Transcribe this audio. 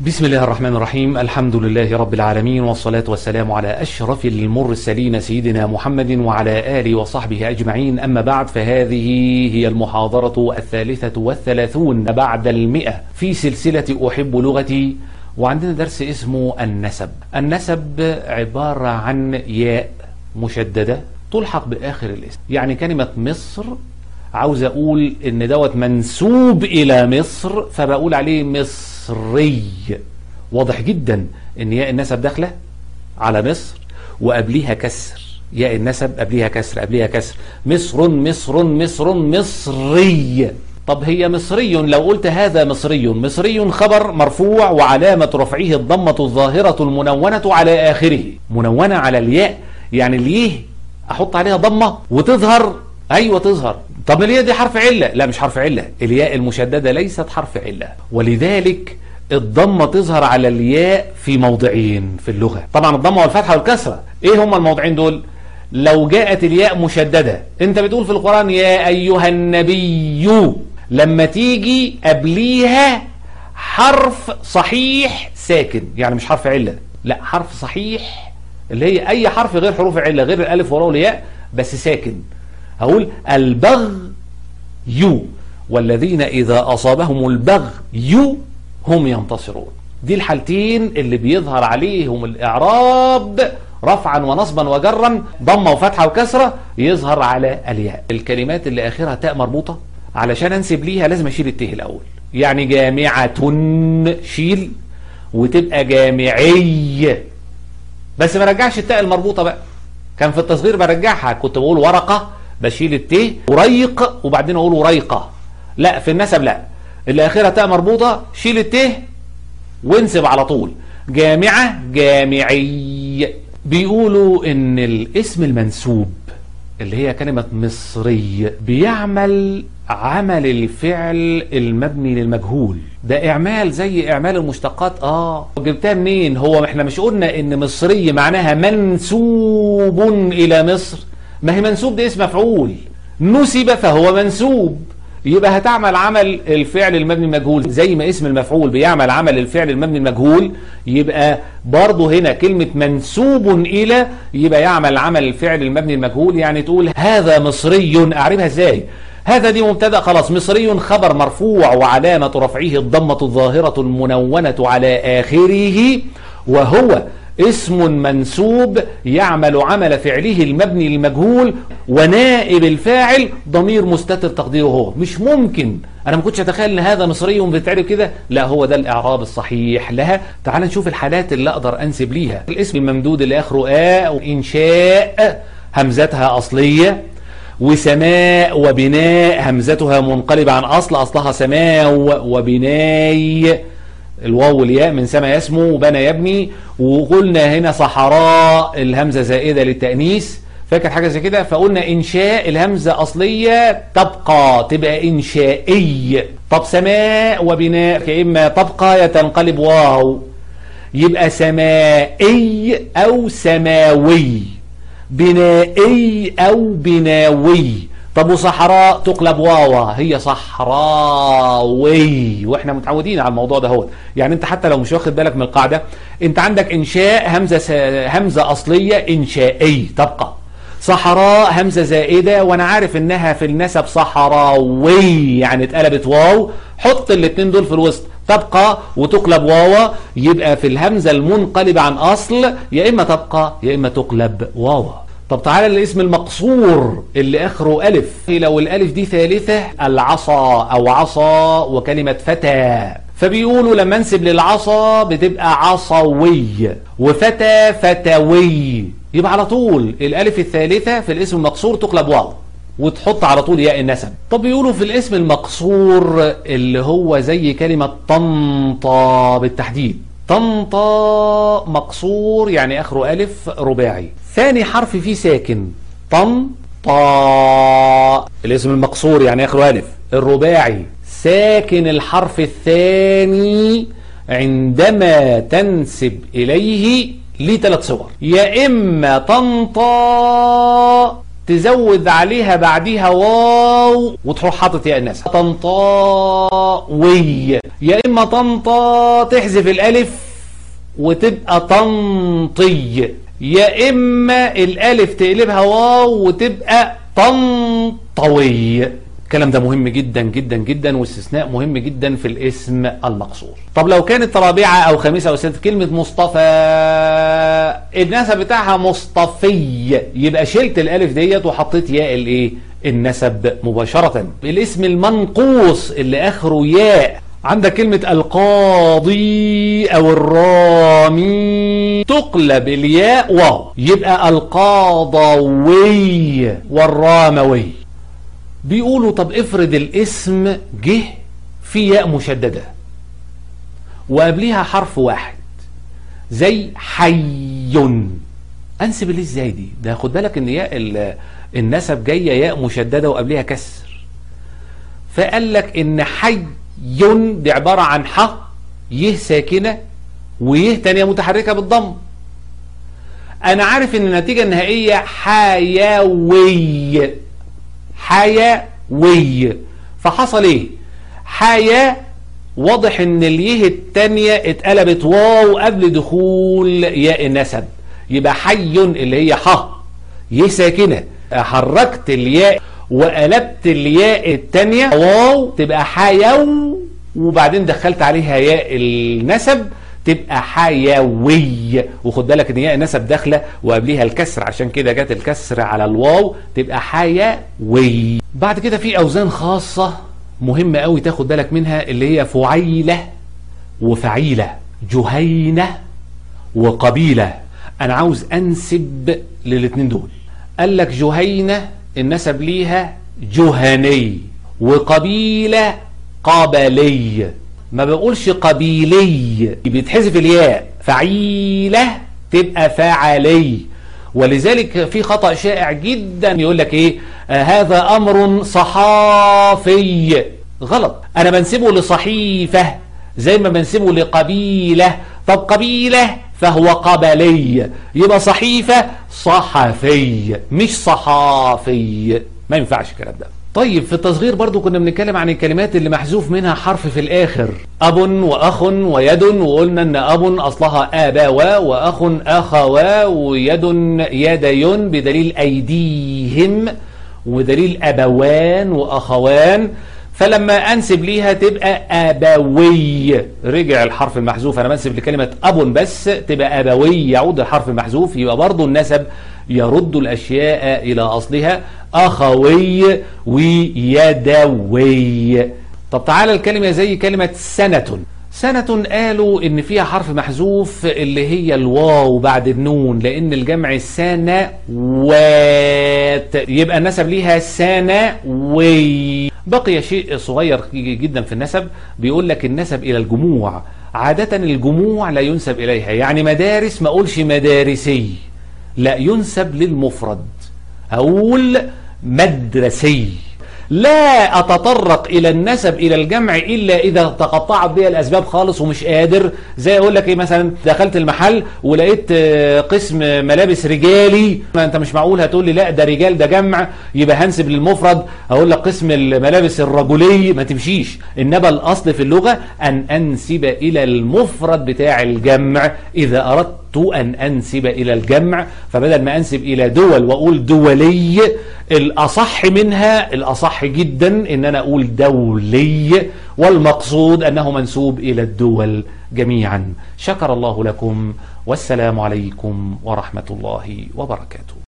بسم الله الرحمن الرحيم الحمد لله رب العالمين والصلاة والسلام على أشرف المرسلين سيدنا محمد وعلى آله وصحبه أجمعين أما بعد فهذه هي المحاضرة الثالثة والثلاثون بعد المئة في سلسلة أحب لغتي وعندنا درس اسمه النسب النسب عبارة عن ياء مشددة تلحق بآخر الاسم يعني كلمة مصر عاوز أقول إن دوت منسوب إلى مصر فبقول عليه مصري واضح جدا إن ياء النسب داخلة على مصر وقبليها كسر ياء النسب قبليها كسر قبليها كسر مصر مصر مصر مصري طب هي مصري لو قلت هذا مصري مصري خبر مرفوع وعلامة رفعه الضمة الظاهرة المنونة على آخره منونة على الياء يعني اليه أحط عليها ضمة وتظهر أيوة تظهر طب الياء دي حرف علة لا مش حرف علة الياء المشددة ليست حرف علة ولذلك الضمة تظهر على الياء في موضعين في اللغة طبعا الضمة والفتحة والكسرة ايه هما الموضعين دول لو جاءت الياء مشددة انت بتقول في القرآن يا ايها النبي لما تيجي قبليها حرف صحيح ساكن يعني مش حرف علة لا حرف صحيح اللي هي اي حرف غير حروف علة غير الالف والواو والياء بس ساكن هقول البغي والذين إذا أصابهم البغي هم ينتصرون دي الحالتين اللي بيظهر عليهم الإعراب رفعا ونصبا وجرا ضمة وفتحة وكسرة يظهر على الياء الكلمات اللي آخرها تاء مربوطة علشان أنسب ليها لازم أشيل الته الأول يعني جامعة شيل وتبقى جامعي بس ما رجعش التاء المربوطة بقى كان في التصغير برجعها كنت بقول ورقة بشيل الت وريق وبعدين اقول وريقه لا في النسب لا اللي اخرها تاء مربوطه شيل الت وانسب على طول جامعه جامعي بيقولوا ان الاسم المنسوب اللي هي كلمة مصري بيعمل عمل الفعل المبني للمجهول ده اعمال زي اعمال المشتقات اه جبتها منين هو احنا مش قلنا ان مصري معناها منسوب الى مصر ما هي منسوب ده اسم مفعول نسب فهو منسوب يبقى هتعمل عمل الفعل المبني المجهول زي ما اسم المفعول بيعمل عمل الفعل المبني المجهول يبقى برضه هنا كلمة منسوب إلى يبقى يعمل عمل الفعل المبني المجهول يعني تقول هذا مصري أعرفها ازاي هذا دي مبتدا خلاص مصري خبر مرفوع وعلامة رفعه الضمة الظاهرة المنونة على آخره وهو اسم منسوب يعمل عمل فعله المبني للمجهول ونائب الفاعل ضمير مستتر تقديره هو مش ممكن انا ما كنتش اتخيل ان هذا مصري بيتعرف كده لا هو ده الاعراب الصحيح لها تعال نشوف الحالات اللي اقدر انسب ليها الاسم الممدود اللي اخره آ انشاء همزتها اصليه وسماء وبناء همزتها منقلبة عن أصل أصلها سماء وبناي الواو والياء من سما يسمو وبنى يبني وقلنا هنا صحراء الهمزة زائدة للتأنيث فاكر حاجة زي كده فقلنا إنشاء الهمزة أصلية تبقى تبقى إنشائي طب سماء وبناء كإما تبقى يتنقلب واو يبقى سمائي أو سماوي بنائي أو بناوي طب وصحراء تقلب واوا هي صحراوي واحنا متعودين على الموضوع ده هو يعني انت حتى لو مش واخد بالك من القاعده انت عندك انشاء همزه س... همزه اصليه انشائي تبقى صحراء همزه زائده وانا عارف انها في النسب صحراوي يعني اتقلبت واو حط الاثنين دول في الوسط تبقى وتقلب واوا يبقى في الهمزه المنقلبه عن اصل يا اما تبقى يا اما تقلب واوا طب تعالى الاسم المقصور اللي اخره الف لو الالف دي ثالثة العصا او عصا وكلمة فتى فبيقولوا لما انسب للعصا بتبقى عصوي وفتى فتوي يبقى على طول الالف الثالثة في الاسم المقصور تقلب واو وتحط على طول ياء النسب طب بيقولوا في الاسم المقصور اللي هو زي كلمة طنطا بالتحديد طنطا مقصور يعني اخره الف رباعي ثاني حرف فيه ساكن طن طا الاسم المقصور يعني اخره الف الرباعي ساكن الحرف الثاني عندما تنسب اليه لثلاث صور يا اما طنطا تزود عليها بعديها واو وتروح حاطط ياء النسب طنطاوي يا اما طنطا تحذف الالف وتبقى طنطي يا اما الالف تقلبها واو وتبقى طنطوي الكلام ده مهم جدا جدا جدا واستثناء مهم جدا في الاسم المقصور طب لو كانت رابعة او خامسة او سادسة كلمة مصطفى النسب بتاعها مصطفي يبقى شلت الالف ديت وحطيت ياء الايه النسب مباشرة الاسم المنقوص اللي اخره ياء عندك كلمة القاضي او الرامي تقلب الياء واو يبقى القاضوي والراموي بيقولوا طب افرض الاسم جه في ياء مشددة وقبليها حرف واحد زي حي انسب ليه ازاي دي ده خد بالك ان ياء النسب جاية ياء مشددة وقبليها كسر فقال لك ان حي دي عبارة عن ح يه ساكنة ويه تانية متحركة بالضم انا عارف ان النتيجة النهائية حيوي حيوي فحصل ايه حيا واضح ان اليه التانية اتقلبت واو قبل دخول ياء النسب يبقى حي اللي هي ح يه ساكنة حركت الياء وقلبت الياء التانية واو تبقى حيو وبعدين دخلت عليها ياء النسب تبقى حيوي وخد بالك ان ياء النسب داخله وقبليها الكسر عشان كده جت الكسر على الواو تبقى حيوي بعد كده في اوزان خاصه مهمه قوي تاخد بالك منها اللي هي فعيله وفعيله جهينه وقبيله انا عاوز انسب للاثنين دول قال لك جهينه النسب ليها جهني وقبيله قبلي ما بقولش قبيلي بيتحذف الياء فعيلة تبقى فعلي ولذلك في خطأ شائع جدا يقول لك ايه آه هذا امر صحافي غلط انا بنسبه لصحيفة زي ما بنسبه لقبيلة طب قبيلة فهو قبلي يبقى صحيفة صحفي مش صحافي ما ينفعش الكلام ده طيب في التصغير برضو كنا بنتكلم عن الكلمات اللي محذوف منها حرف في الآخر أب وأخ ويد وقلنا أن أب أصلها آباوا وأخ أخوا ويد يدين بدليل أيديهم ودليل أبوان وأخوان فلما أنسب ليها تبقى أبوي رجع الحرف المحذوف أنا بنسب لكلمة أب بس تبقى أبوي يعود الحرف المحذوف يبقى برضو النسب يرد الأشياء إلى أصلها أخوي ويدوي طب تعالى الكلمة زي كلمة سنة سنة قالوا ان فيها حرف محذوف اللي هي الواو بعد النون لان الجمع سنوات يبقى النسب ليها سنوي بقي شيء صغير جدا في النسب بيقول لك النسب الى الجموع عادة الجموع لا ينسب اليها يعني مدارس ما اقولش مدارسي لا ينسب للمفرد اقول مدرسي لا أتطرق إلى النسب إلى الجمع إلا إذا تقطعت بي الأسباب خالص ومش قادر زي أقول لك إيه مثلا دخلت المحل ولقيت قسم ملابس رجالي ما أنت مش معقول هتقول لي لا ده رجال ده جمع يبقى هنسب للمفرد أقول لك قسم الملابس الرجلي ما تمشيش إنما الأصل في اللغة أن أنسب إلى المفرد بتاع الجمع إذا أردت أن أنسب إلى الجمع فبدل ما أنسب إلى دول وأقول دولي الأصح منها الأصح جدا إن أنا أقول دولي والمقصود أنه منسوب إلى الدول جميعا شكر الله لكم والسلام عليكم ورحمة الله وبركاته